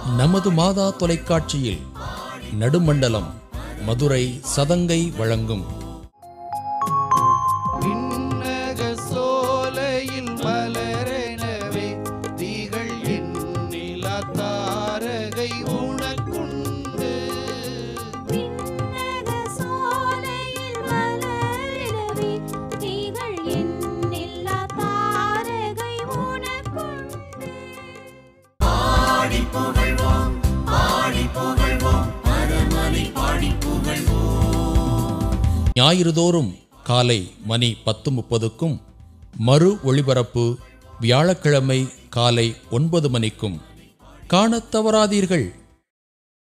நமது மாதா தொலைக்காட்சியில் நடுமண்டலம் மதுரை சதங்கை வழங்கும் விண்ணக சோலையில் மலரெனவே திகழ் எண்ணிலா தாரகை உனக்குண்டு விண்ணக சோலையில் மலரிடவே திகழ் எண்ணில்லா தாரகை உனக்குண்டு ஞாயிறுதோறும் காலை மணி பத்து முப்பதுக்கும் மறு ஒளிபரப்பு வியாழக்கிழமை காலை ஒன்பது மணிக்கும் காணத் தவறாதீர்கள்